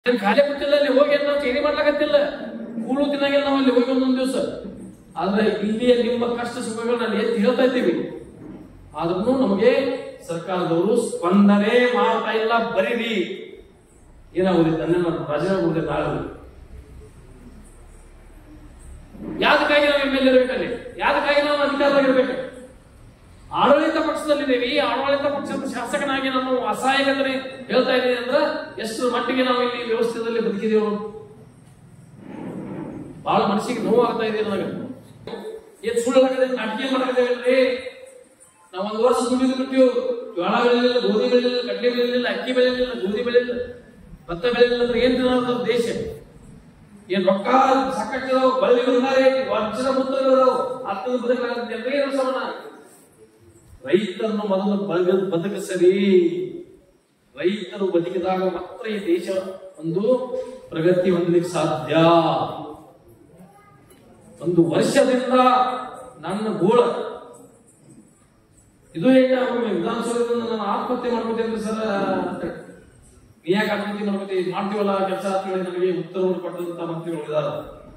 ಏನ್ ಖಾಲಿ ಕೂತಿಲ್ಲ ಅಲ್ಲಿ ಹೋಗಿ ನಾವು ಚೇರಿ ಮಾಡ್ಲಾಕತ್ತಿಲ್ಲ ಕೂಳು ತಿನ್ನಾಗಿಲ್ಲ ನಾವು ಅಲ್ಲಿ ಹೋಗಿ ಒಂದೊಂದ್ ದಿವಸ ಆದ್ರೆ ಇಲ್ಲಿಯ ನಿಮ್ಮ ಕಷ್ಟ ಸುಖಗಳನ್ನ ಅಲ್ಲಿ ಎತ್ತಿ ಹೇಳ್ತಾ ಇದ್ದೀವಿ ಆದ್ರೂ ನಮಗೆ ಸರ್ಕಾರದವರು ಸ್ಪಂದನೆ ಮಾಡ್ತಾ ಇಲ್ಲ ಬರೀರಿ ಏನಾಗುದಿಲ್ಲ ನನ್ನ ರಾಜೀನಾಮೆ ಕೊಡುತ್ತೆ ನಾಳೆ ಯಾದಕ್ಕಾಗಿ ನಾವು ಎಮ್ ಎಲ್ ಇರಬೇಕಲ್ಲಿ ಯಾದಕ್ಕಾಗಿ ನಾವು ಅಧಿಕಾರವಾಗಿರ್ಬೇಕು ಆಡಳಿತ ಪಕ್ಷದಲ್ಲಿದ್ದೀವಿ ಆಡಳಿತ ಪಕ್ಷದ ಶಾಸಕನಾಗಿ ನಾನು ಅಸಹಾಯಕತೆ ಹೇಳ್ತಾ ಇದ್ದೀನಿ ಅಂದ್ರೆ ಎಷ್ಟು ಮಟ್ಟಿಗೆ ನಾವು ಇಲ್ಲಿ ವ್ಯವಸ್ಥೆಯಲ್ಲಿ ಬದುಕಿದೀವಿ ಅನ್ನೋದು. ಬಹಳ ಮನಸ್ಸಿಗೆ ನೋವು ಆಗ್ತಾ ಇದೆ ನನಗೆ ಏನ್ ಸುಳ್ಳು ಹಾಕದೆ ನಾಟಕ ಮಾಡಕತ್ತೇವಲ್ರಿ ನಾವು ಒಂದು ವರ್ಷ ದುಡಿದು ಬಿಟ್ಟಿವು ಜೋಳ ಬೆಳೆಯಲಿಲ್ಲ ಗೋಧಿ ಬೆಳೆಯಲಿಲ್ಲ ಕಡ್ಲೆ ಬೆಳೆಯಲಿಲ್ಲ ಅಕ್ಕಿ ಬೆಳೆಯಲಿಲ್ಲ ಗೋಧಿ ಬೆಳೆಯಲಿಲ್ಲ ಭತ್ತ ಬೆಳೆಯಲಿಲ್ಲ ಅಂದ್ರೆ ಏನ್ ತಿನ್ನೋದು ದೇಶ ಏನ್ ರೊಕ್ಕ ಸಾಕಷ್ಟು ಬಳ್ಳಿ ಬಂದಾರೆ ವರ್ಷದ ಮುತ್ತಲು ಅರ್ಥದ ಬದುಕಲಾಗುತ್ತೆ ಅಂದ್ರೆ ಏನು ಸಮಾನ ರೈತರನ್ನು ಮೊದಲು ಬದುಕ ಬದುಕಿಸರಿ ರೈತರು ಬದುಕಿದಾಗ ಮಾತ್ರ ಈ ದೇಶ ಒಂದು ಪ್ರಗತಿ ಹೊಂದಲಿಕ್ಕೆ ಸಾಧ್ಯ ಒಂದು ವರ್ಷದಿಂದ ನನ್ನ ಗೋಳ ಇದು ಹೇಗೆ ಒಮ್ಮೆ ವಿಧಾನಸೌಧದಿಂದ ನಾನು ಆತ್ಮಹತ್ಯೆ ಮಾಡ್ಕೋತೇನೆ ಸರ್ ಅಂತ ನೀ ಯಾಕೆ ಆತ್ಮಹತ್ಯೆ ಮಾಡ್ಕೋತಿ ಮಾಡ್ತೀವಲ್ಲ ಕೆಲಸ ಅಂತ ಹೇಳಿ ನನಗೆ ಉತ್ತರವನ್ನು ಕೊಟ್ಟಂತ ಮಂತ್ರಿಗಳು ಇದ್ದಾರೆ